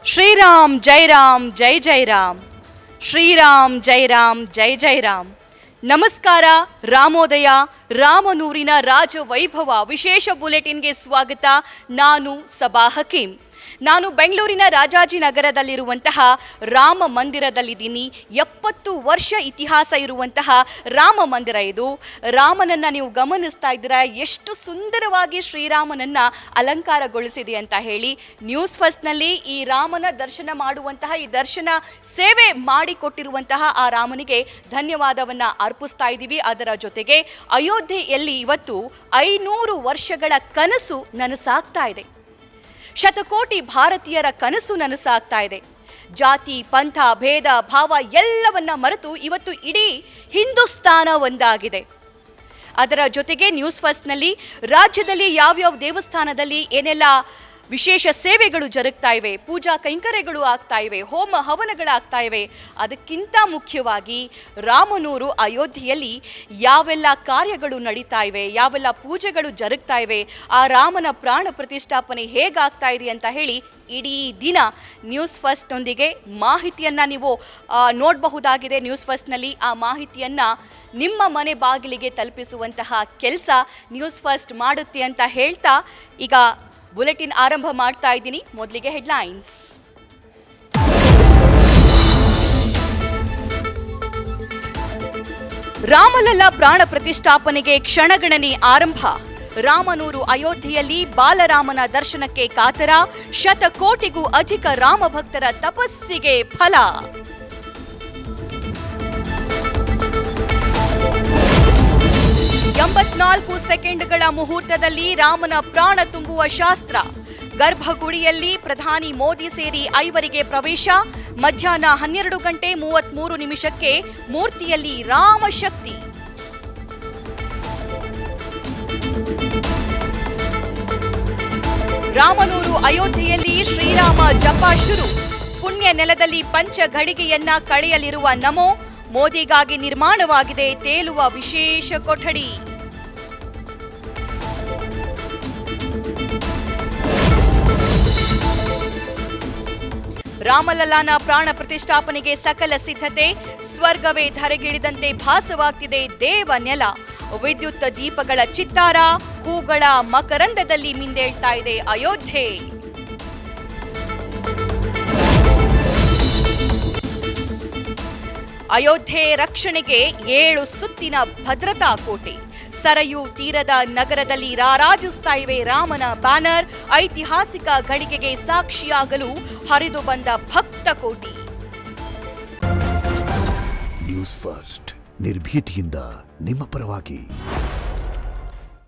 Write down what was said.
ಶ್ರೀರಾಮ್ ಜೈ ರಾಮ್ ಜೈ ಜೈ ರಾಮ್ ಶ್ರೀರಾಮ್ ಜೈ ರಾಮ್ ಜೈ ಜೈ ರಾಮ್ ನಮಸ್ಕಾರ ರಾಮೋದಯ ರಾಮನೂರಿನ ರಾಜ ವೈಭವ ವಿಶೇಷ ಬುಲೆಟಿನ್ಗೆ ಸ್ವಾಗತ ನಾನು ಸಬಾ ಹಕೀಂ ನಾನು ಬೆಂಗಳೂರಿನ ರಾಜಾಜಿನಗರದಲ್ಲಿರುವಂತಹ ರಾಮ ಮಂದಿರದಲ್ಲಿದ್ದೀನಿ ಎಪ್ಪತ್ತು ವರ್ಷ ಇತಿಹಾಸ ಇರುವಂತಹ ರಾಮ ಮಂದಿರ ಇದು ರಾಮನನ್ನ ನೀವು ಗಮನಿಸ್ತಾ ಇದ್ದೀರಾ ಎಷ್ಟು ಸುಂದರವಾಗಿ ಶ್ರೀರಾಮನನ್ನ ಅಲಂಕಾರಗೊಳಿಸಿದೆ ಅಂತ ಹೇಳಿ ನ್ಯೂಸ್ ಫಸ್ಟ್ನಲ್ಲಿ ಈ ರಾಮನ ದರ್ಶನ ಮಾಡುವಂತಹ ಈ ದರ್ಶನ ಸೇವೆ ಮಾಡಿಕೊಟ್ಟಿರುವಂತಹ ಆ ರಾಮನಿಗೆ ಧನ್ಯವಾದವನ್ನ ಅರ್ಪಿಸ್ತಾ ಇದ್ದೀವಿ ಅದರ ಜೊತೆಗೆ ಅಯೋಧ್ಯೆಯಲ್ಲಿ ಇವತ್ತು ಐನೂರು ವರ್ಷಗಳ ಕನಸು ನನಸಾಗ್ತಾ ಇದೆ ಶತಕೋಟಿ ಭಾರತೀಯರ ಕನಸು ನನಸಾಗ್ತಾ ಇದೆ ಜಾತಿ ಪಂಥ ಭೇದ ಭಾವ ಎಲ್ಲವನ್ನ ಮರೆತು ಇವತ್ತು ಇಡೀ ಹಿಂದೂಸ್ತಾನ ಒಂದಾಗಿದೆ ಅದರ ಜೊತೆಗೆ ನ್ಯೂಸ್ ಫಸ್ಟ್ನಲ್ಲಿ ರಾಜ್ಯದಲ್ಲಿ ಯಾವ್ಯಾವ ದೇವಸ್ಥಾನದಲ್ಲಿ ಏನೆಲ್ಲ ವಿಶೇಷ ಸೇವೆಗಳು ಜರುಗ್ತಾ ಇವೆ ಪೂಜಾ ಕೈಂಕರ್ಯಗಳು ಆಗ್ತಾ ಇವೆ ಹೋಮ ಹವನಗಳಾಗ್ತಾ ಇವೆ ಅದಕ್ಕಿಂತ ಮುಖ್ಯವಾಗಿ ರಾಮನೂರು ಅಯೋಧ್ಯೆಯಲ್ಲಿ ಯಾವೆಲ್ಲ ಕಾರ್ಯಗಳು ನಡೀತಾ ಇವೆ ಯಾವೆಲ್ಲ ಪೂಜೆಗಳು ಜರುಗ್ತಾ ಇವೆ ಆ ರಾಮನ ಪ್ರಾಣ ಪ್ರತಿಷ್ಠಾಪನೆ ಹೇಗಾಗ್ತಾ ಇದೆ ಅಂತ ಹೇಳಿ ಇಡೀ ದಿನ ನ್ಯೂಸ್ ಫಸ್ಟ್ನೊಂದಿಗೆ ಮಾಹಿತಿಯನ್ನು ನೀವು ಆ, ನೋಡಬಹುದಾಗಿದೆ ನ್ಯೂಸ್ ಫಸ್ಟ್ನಲ್ಲಿ ಆ ಮಾಹಿತಿಯನ್ನು ನಿಮ್ಮ ಮನೆ ಬಾಗಿಲಿಗೆ ತಲುಪಿಸುವಂತಹ ಕೆಲಸ ನ್ಯೂಸ್ ಫಸ್ಟ್ ಮಾಡುತ್ತೆ ಅಂತ ಹೇಳ್ತಾ ಈಗ ಬುಲೆಟಿನ್ ಆರಂಭ ಮಾಡ್ತಾ ಇದ್ದೀನಿ ಮೊದಲಿಗೆ ಹೆಡ್ಲೈನ್ಸ್ ರಾಮಲಲ್ಲ ಪ್ರಾಣ ಪ್ರತಿಷ್ಠಾಪನೆಗೆ ಕ್ಷಣಗಣನೆ ಆರಂಭ ರಾಮನೂರು ಅಯೋಧ್ಯೆಯಲ್ಲಿ ಬಾಲರಾಮನ ದರ್ಶನಕ್ಕೆ ಕಾತರ ಶತಕೋಟಿಗೂ ಅಧಿಕ ರಾಮಭಕ್ತರ ತಪಸ್ಸಿಗೆ ಫಲ ಎಂಬತ್ನಾಲ್ಕು ಸೆಕೆಂಡ್ಗಳ ಮುಹೂರ್ತದಲ್ಲಿ ರಾಮನ ಪ್ರಾಣ ತುಂಬುವ ಶಾಸ್ತ್ರ ಗರ್ಭಗುಡಿಯಲ್ಲಿ ಪ್ರಧಾನಿ ಮೋದಿ ಸೇರಿ ಐವರಿಗೆ ಪ್ರವೇಶ ಮಧ್ಯಾಹ್ನ ಹನ್ನೆರಡು ಗಂಟೆ ಮೂವತ್ಮೂರು ನಿಮಿಷಕ್ಕೆ ಮೂರ್ತಿಯಲ್ಲಿ ರಾಮಶಕ್ತಿ ರಾಮನೂರು ಅಯೋಧ್ಯೆಯಲ್ಲಿ ಶ್ರೀರಾಮ ಜಪ ಶುರು ಪುಣ್ಯ ನೆಲದಲ್ಲಿ ಪಂಚ ಘಳಿಗೆಯನ್ನ ಕಳೆಯಲಿರುವ ನಮೋ ಮೋದಿಗಾಗಿ ನಿರ್ಮಾಣವಾಗಿದೆ ತೇಲುವ ವಿಶೇಷ ಕೊಠಡಿ ರಾಮಲಲ್ಲಾನ ಪ್ರಾಣ ಪ್ರತಿಷ್ಠಾಪನೆಗೆ ಸಕಲ ಸಿದ್ಧತೆ ಸ್ವರ್ಗವೇ ಧರೆಗಿಳಿದಂತೆ ಭಾಸವಾಗ್ತಿದೆ ದೇವ ನೆಲ ವಿದ್ಯುತ್ ದೀಪಗಳ ಚಿತ್ತಾರ ಹೂಗಳ ಮಕರಂದದಲ್ಲಿ ಮಿಂದೇಳ್ತಾ ಇದೆ ಅಯೋಧ್ಯೆ ಅಯೋಧ್ಯೆ ರಕ್ಷಣೆಗೆ ಏಳು ಸುತ್ತಿನ ಭದ್ರತಾ ಕೋಟೆ ಸರಯು ತೀರದ ನಗರದಲ್ಲಿ ರಾರಾಜಿಸ್ತಾ ಇವೆ ರಾಮನ ಬ್ಯಾನರ್ ಐತಿಹಾಸಿಕ ಘಳಿಗೆಗೆ ಸಾಕ್ಷಿಯಾಗಲು ಹರಿದು ಬಂದ ಭಕ್ತ ಕೋಟಿ ನ್ಯೂಸ್ ಫಸ್ಟ್ ನಿರ್ಭೀತಿಯಿಂದ ನಿಮ್ಮ ಪರವಾಗಿ